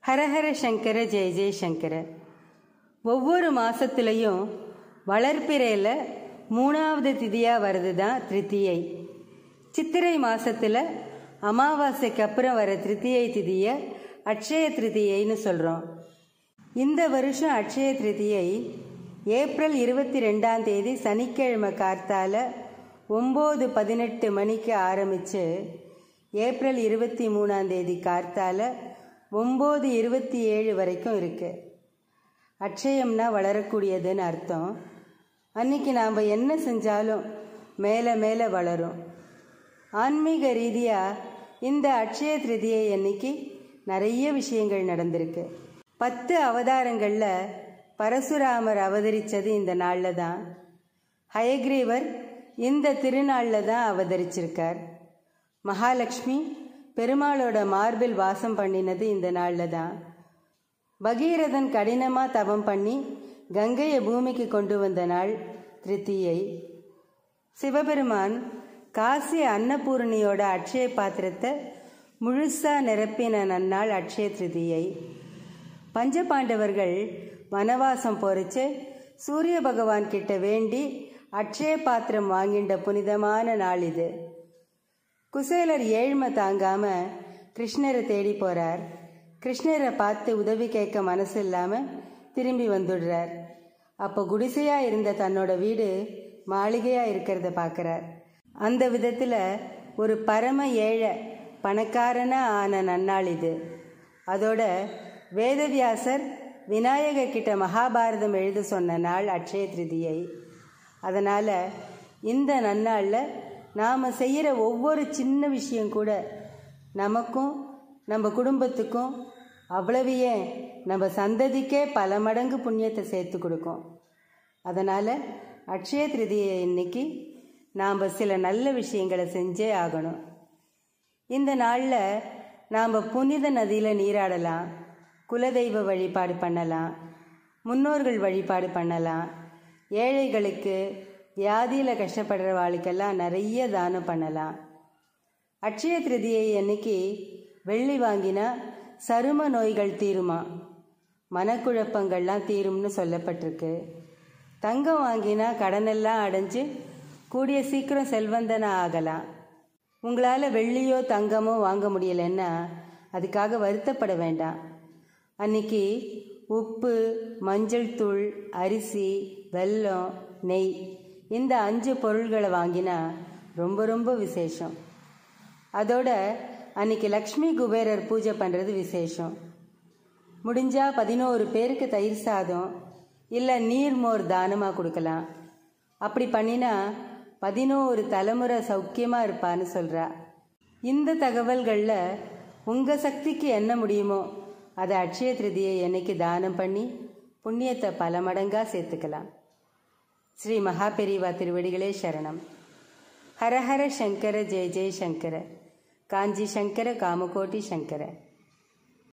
ஹரஹர சங்கர ஜெய ஜெய சங்கர ஒவ்வொரு மாசத்துலயும் வளர்ப்பிறையில் மூணாவது திதியாக வருது தான் திருத்தியை சித்திரை மாசத்துல அமாவாசைக்கு அப்புறம் வர திருத்தியை திதியை அட்சய திருத்தியைன்னு சொல்கிறோம் இந்த வருஷம் அட்சய திருத்தியை ஏப்ரல் இருபத்தி ரெண்டாம் தேதி சனிக்கிழமை கார்த்தால ஒம்பது பதினெட்டு மணிக்கு ஆரம்பித்து ஏப்ரல் இருபத்தி மூணாம் தேதி கார்த்தால ஒம்பது இருபத்தி ஏழு வரைக்கும் இருக்கு அட்சயம்னா வளரக்கூடியதுன்னு அர்த்தம் அன்னைக்கு நாம் என்ன செஞ்சாலும் மேலே மேலே வளரும் ஆன்மீக ரீதியாக இந்த அட்சய திருதியை அன்னைக்கு நிறைய விஷயங்கள் நடந்திருக்கு பத்து அவதாரங்களில் பரசுராமர் அவதரித்தது இந்த நாளில் தான் ஹயக்ரீவர் இந்த திருநாளில் தான் அவதரிச்சிருக்கார் மகாலட்சுமி பெருமாளோட மார்பில் வாசம் பண்ணினது இந்த நாளில் தான் பகீரதன் கடினமாக தவம் பண்ணி கங்கையை பூமிக்கு கொண்டு வந்த நாள் திருத்தியை சிவபெருமான் காசி அன்னபூரணியோட அட்சய பாத்திரத்தை முழுசா நிரப்பின நன்னாள் அட்சய திருதியை பஞ்சபாண்டவர்கள் வனவாசம் போரிச்சு சூரிய பகவான் கிட்ட வேண்டி அட்சய பாத்திரம் வாங்கின்ற புனிதமான நாள் இது குசேலர் ஏழ்மை தாங்காம கிருஷ்ணரை தேடி போறார் கிருஷ்ணரை பார்த்து உதவி கேட்க மனசு இல்லாம திரும்பி வந்துடுறார் அப்போ குடிசையா இருந்த தன்னோட வீடு மாளிகையா இருக்கிறத பார்க்கறார் அந்த விதத்துல ஒரு பரம ஏழை பணக்காரனா ஆன நன்னாள் இது அதோட வேதவியாசர் விநாயகர் கிட்ட மகாபாரதம் எழுத சொன்ன நாள் அட்சய திருதியை அதனால இந்த நன்னாளில் நாம் செய்கிற ஒவ்வொரு சின்ன விஷயம் கூட நமக்கும் நம்ம குடும்பத்துக்கும் அவ்வளவு ஏன் நம்ம சந்ததிக்கே பல மடங்கு புண்ணியத்தை சேர்த்து கொடுக்கும் அதனால் அட்சய திருதியை இன்னைக்கு நாம் சில நல்ல விஷயங்களை செஞ்சே ஆகணும் இந்த நாளில் நாம் புனித நதியில் நீராடலாம் குலதெய்வ வழிபாடு பண்ணலாம் முன்னோர்கள் வழிபாடு பண்ணலாம் ஏழைகளுக்கு வியாதியில் கஷ்டப்படுறவாளுக்கெல்லாம் நிறைய தானம் பண்ணலாம் அட்சய திருதியை அன்னைக்கு வெள்ளி வாங்கினா சரும நோய்கள் தீருமா மனக்குழப்பங்கள்லாம் தீரும்னு சொல்லப்பட்டிருக்கு தங்கம் வாங்கினா கடனெல்லாம் அடைஞ்சு கூடிய சீக்கிரம் செல்வந்தனா ஆகலாம் உங்களால் வெள்ளியோ தங்கமோ வாங்க முடியலன்னா அதுக்காக வருத்தப்பட வேண்டாம் அன்னைக்கு உப்பு மஞ்சள் தூள் அரிசி வெல்லம் நெய் இந்த அஞ்சு பொருள்களை வாங்கினா ரொம்ப ரொம்ப விசேஷம் அதோட அன்னைக்கு லக்ஷ்மி குபேரர் பூஜை பண்ணுறது விசேஷம் முடிஞ்சா பதினோரு பேருக்கு தயிர் சாதம் இல்லை நீர்மோர் தானமாக கொடுக்கலாம் அப்படி பண்ணினா பதினோரு தலைமுறை சௌக்கியமாக இருப்பான்னு சொல்கிறா இந்த தகவல்களில் உங்கள் சக்திக்கு என்ன முடியுமோ அதை அட்சய திருதியை என்னைக்கு தானம் பண்ணி புண்ணியத்தை பல மடங்காக சேர்த்துக்கலாம் ஸ்ரீ மகாபெரிவா திருவடிகளே சரணம் ஹரஹர சங்கர ஜெய ஜெய சங்கர காஞ்சி சங்கர காமகோட்டி சங்கர